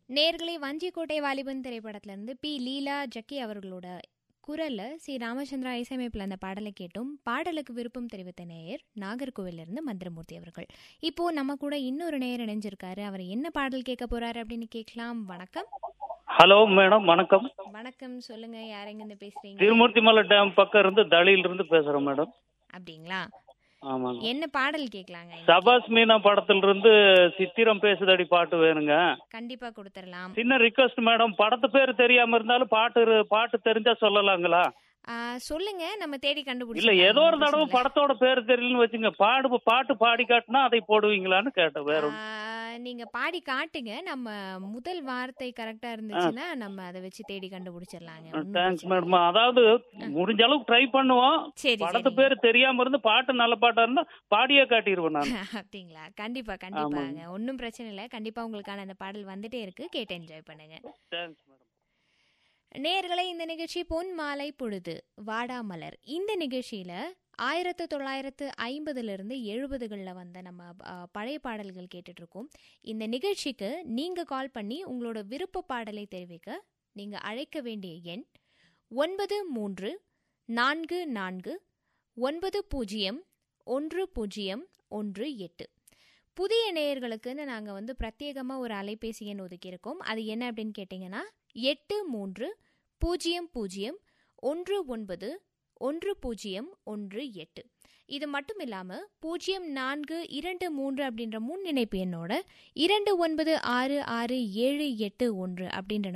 நேர்களை வஞ்சிக்கோட்டை வாலிபன் திரைப்படத்திலிருந்து பி லீலா ஜக்கி அவர்களோட குரல்ல சி ராமச்சந்திரா இசையமைப்பில் அந்த பாடலை கேட்டும் பாடலுக்கு விருப்பம் தெரிவித்த நேயர் நாகர்கோவிலிருந்து மந்திரமூர்த்தி அவர்கள் இப்போ நம்ம கூட இன்னொரு நேயர் இணைஞ்சிருக்காரு அவர் என்ன பாடல் கேட்க போறாரு அப்படின்னு கேட்கலாம் வணக்கம் ஹலோ மேடம் வணக்கம் வணக்கம் சொல்லுங்க யாரெங்க இருந்து பேசுறீங்க திருமூர்த்தி மலை டேம் பக்கம் இருந்து தளியில இருந்து பேசுறேன் மேடம் அப்படிங்களா ஆமாங்க என்ன பாடல் கேட்கலாங்க சபாஸ் மீனா படத்துல இருந்து சித்திரம் பேசுதடி பாட்டு வேணுங்க கண்டிப்பா கொடுத்துடலாம் சின்ன ரிக்வஸ்ட் மேடம் படத்து பேர் தெரியாம இருந்தாலும் பாட்டு இரு- பாட்டு தெரிஞ்சா சொல்லலாங்களா ஆ, சொல்லுங்க நம்ம தேடி இல்ல கண்டுபிடிச்சோம் ஏதோ ஒரு தடவை படத்தோட பேர் தெரியலன்னு வச்சுங்க பாடு பாட்டு பாடி காட்டினா அதை போடுவீங்களான்னு கேட்டேன் வேற ஒண்ணும். நீங்க பாடி காட்டுங்க நம்ம முதல் வார்த்தை கரெக்டா இருந்துச்சுன்னா நம்ம அதை வச்சு தேடி கண்டுபிடிச்சிடலாங்க ஒண்ணும் தேங்க்ஸ் பிரச்சனை மேடம் அதாவது முடிஞ்ச அளவுக்கு ட்ரை பண்ணுவோம் சரி படத்து சரி பேர் தெரியாம இருந்து பாட்டு நல்ல பாட்டா இருந்தா பாடியே காட்டிடுவேன் நான் அப்படிங்களா கண்டிப்பா கண்டிப்பாங்க ஒன்றும் பிரச்சனை இல்லை கண்டிப்பா உங்களுக்கான அந்த பாடல் வந்துட்டே இருக்கு கேட்டு என்ஜாய் பண்ணுங்க தேங்க்ஸ் மேடம் நேர்களை இந்த நிகழ்ச்சி பொன் மாலை பொழுது வாடாமலர் இந்த நிகழ்ச்சியில ஆயிரத்து தொள்ளாயிரத்து ஐம்பதுலேருந்து எழுபதுகளில் வந்த நம்ம அ, பழைய பாடல்கள் கேட்டுட்டு இருக்கோம் இந்த நிகழ்ச்சிக்கு நீங்க கால் பண்ணி உங்களோட விருப்ப பாடலை தெரிவிக்க நீங்க அழைக்க வேண்டிய எண் ஒன்பது மூன்று நான்கு நான்கு ஒன்பது பூஜ்ஜியம் ஒன்று பூஜ்ஜியம் ஒன்று எட்டு புதிய நேயர்களுக்குன்னு நாங்கள் வந்து பிரத்யேகமாக ஒரு அலைபேசி எண் ஒதுக்கியிருக்கோம் அது என்ன அப்படின்னு கேட்டிங்கன்னா எட்டு மூன்று பூஜ்ஜியம் பூஜ்ஜியம் ஒன்று ஒன்பது ஒன்று பூஜ்ஜியம் ஒன்று எட்டு இது மட்டும் இல்லாமல் பூஜ்ஜியம் நான்கு இரண்டு மூன்று அப்படின்ற முன் இணைப்பு எண்ணோட இரண்டு ஒன்பது ஆறு ஆறு ஏழு எட்டு ஒன்று அப்படின்ற